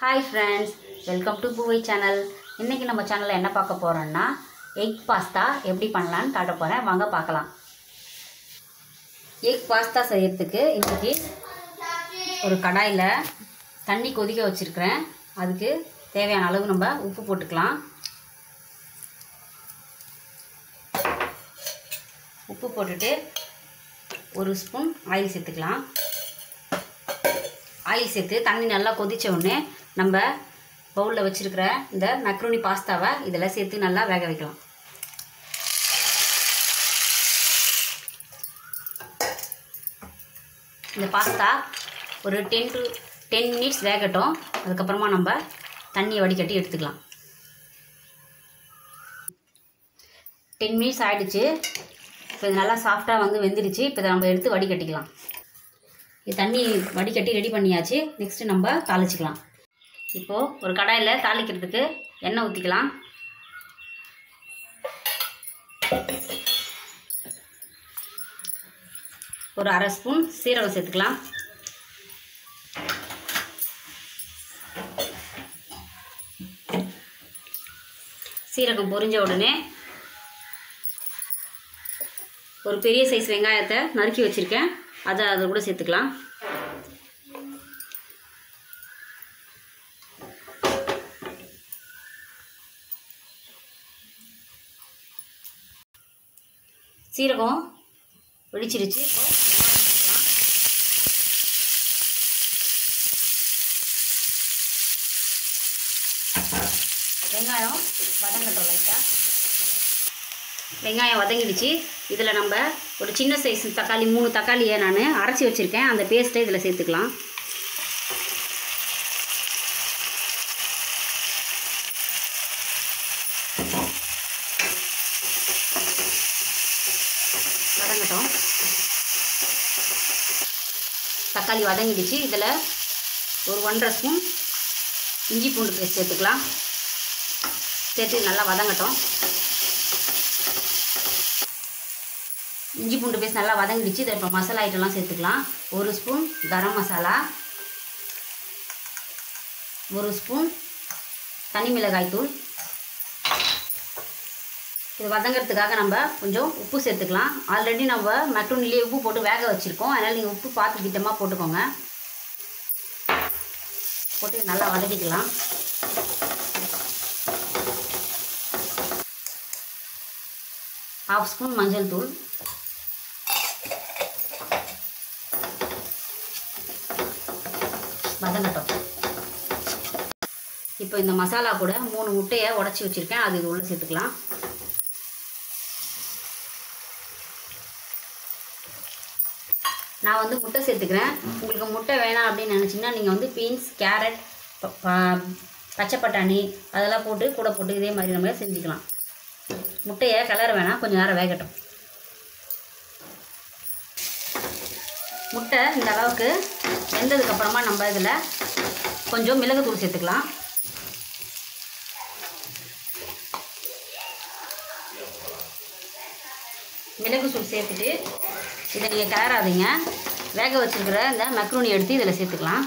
hi friends welcome to Poovai channel இன்றைக்கி நம்ம சேனலில் என்ன பார்க்க போகிறோன்னா எக் பாஸ்தா எப்படி பண்ணலான்னு காட்ட போகிறேன் வாங்க பார்க்கலாம் எக் பாஸ்தா செய்யறதுக்கு இன்றைக்கி ஒரு கடாயில் தண்ணி கொதிக்க வச்சுருக்கிறேன் அதுக்கு தேவையான அளவு நம்ம உப்பு போட்டுக்கலாம் உப்பு போட்டுட்டு ஒரு ஸ்பூன் ஆயில் சேர்த்துக்கலாம் ஆயில் சேர்த்து தண்ணி நல்லா கொதிச்ச உடனே நம்ம பவுலில் வச்சுருக்கிற இந்த மக்ரூனி பாஸ்தாவை இதில் சேர்த்து நல்லா வேக வைக்கலாம் இந்த பாஸ்தா ஒரு டென் டு டென் மினிட்ஸ் வேகட்டும் அதுக்கப்புறமா நம்ம தண்ணியை வடிகட்டி எடுத்துக்கலாம் டென் மினிட்ஸ் ஆகிடுச்சு இப்போ இது நல்லா சாஃப்டாக வந்து வெந்துடுச்சு இப்போ இதை நம்ம எடுத்து வடிகட்டிக்கலாம் இது தண்ணி வடிகட்டி ரெடி பண்ணியாச்சு நெக்ஸ்ட்டு நம்ம தாளிச்சிக்கலாம் இப்போது ஒரு கடாயில் தாளிக்கிறதுக்கு எண்ணெய் ஊற்றிக்கலாம் ஒரு அரை ஸ்பூன் சீரகம் சேர்த்துக்கலாம் சீரகம் பொரிஞ்ச உடனே ஒரு பெரிய சைஸ் வெங்காயத்தை நறுக்கி வச்சுருக்கேன் அதை அதை கூட சேர்த்துக்கலாம் சீரகம் வெடிச்சிருச்சு இப்போ வெங்காயம் வதங்கட்டும் லைட்டாக வெங்காயம் வதங்கிடுச்சு இதில் நம்ம ஒரு சின்ன சைஸ் தக்காளி மூணு தக்காளியை நான் அரைச்சி வச்சுருக்கேன் அந்த பேஸ்ட்டை இதில் சேர்த்துக்கலாம் வதங்கட்டும் தக்காளி வதங்கிடுச்சு இதில் ஒரு ஒன்றரை ஸ்பூன் இஞ்சி பூண்டு பேஸ்ட் சேர்த்துக்கலாம் சேர்த்து நல்லா வதங்கட்டும் இஞ்சி பூண்டு பேஸ்ட் நல்லா வதங்கிடுச்சு இதை இப்போ மசாலா ஐட்டம்லாம் சேர்த்துக்கலாம் ஒரு ஸ்பூன் கரம் மசாலா ஒரு ஸ்பூன் தனி மிளகாய் தூள் இது வதங்கிறதுக்காக நம்ம கொஞ்சம் உப்பு சேர்த்துக்கலாம் ஆல்ரெடி நம்ம மக்ரூனிலே உப்பு போட்டு வேக வச்சுருக்கோம் அதனால் நீங்கள் உப்பு பார்த்து திட்டமாக போட்டுக்கோங்க போட்டு நல்லா வதக்கிக்கலாம் ஹாஃப் ஸ்பூன் மஞ்சள் தூள் வதங்கட்டும் இப்போ இந்த மசாலா கூட மூணு முட்டையை உடச்சி வச்சுருக்கேன் அது இது உள்ளே சேர்த்துக்கலாம் நான் வந்து முட்டை சேர்த்துக்கிறேன் உங்களுக்கு முட்டை வேணாம் அப்படின்னு நினச்சிங்கன்னா நீங்கள் வந்து பீன்ஸ் கேரட் ப- ப- பச்சை பட்டாணி அதெல்லாம் போட்டு கூட போட்டு இதே மாதிரி நம்ம செஞ்சுக்கலாம் முட்டையை கிளற வேணாம் கொஞ்சம் நேரம் வேகட்டும் முட்டை இந்த அளவுக்கு வெந்ததுக்கப்புறமா நம்ம இதில் கொஞ்சம் மிளகுத்தூள் சேர்த்துக்கலாம் மிளகு தூள் சேர்த்துட்டு இதை நீங்கள் கிளறாதீங்க வேக வச்சுருக்கிற இந்த மக்ரூனி எடுத்து இதில் சேர்த்துக்கலாம்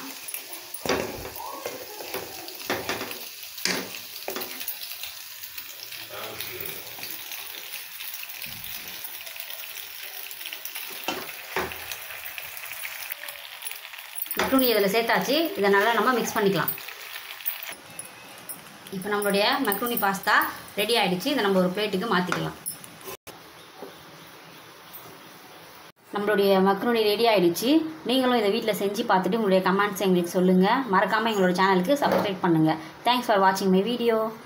மக்ரூனி இதில் சேர்த்தாச்சு இதை நல்லா நம்ம மிக்ஸ் பண்ணிக்கலாம் இப்போ நம்மளுடைய மக்ரூனி பாஸ்தா ரெடி ஆயிடுச்சு இதை நம்ம ஒரு பிளேட்டுக்கு மாற்றிக்கலாம் நம்மளுடைய மக்ரூனி ரெடி ஆயிடுச்சு நீங்களும் இதை வீட்டில் செஞ்சு பார்த்துட்டு உங்களுடைய கமெண்ட்ஸ் எங்களுக்கு சொல்லுங்கள் மறக்காமல் எங்களோட சேனலுக்கு சப்ஸ்கிரைப் பண்ணுங்கள் தேங்க்ஸ் ஃபார் வாட்சிங் மை வீடியோ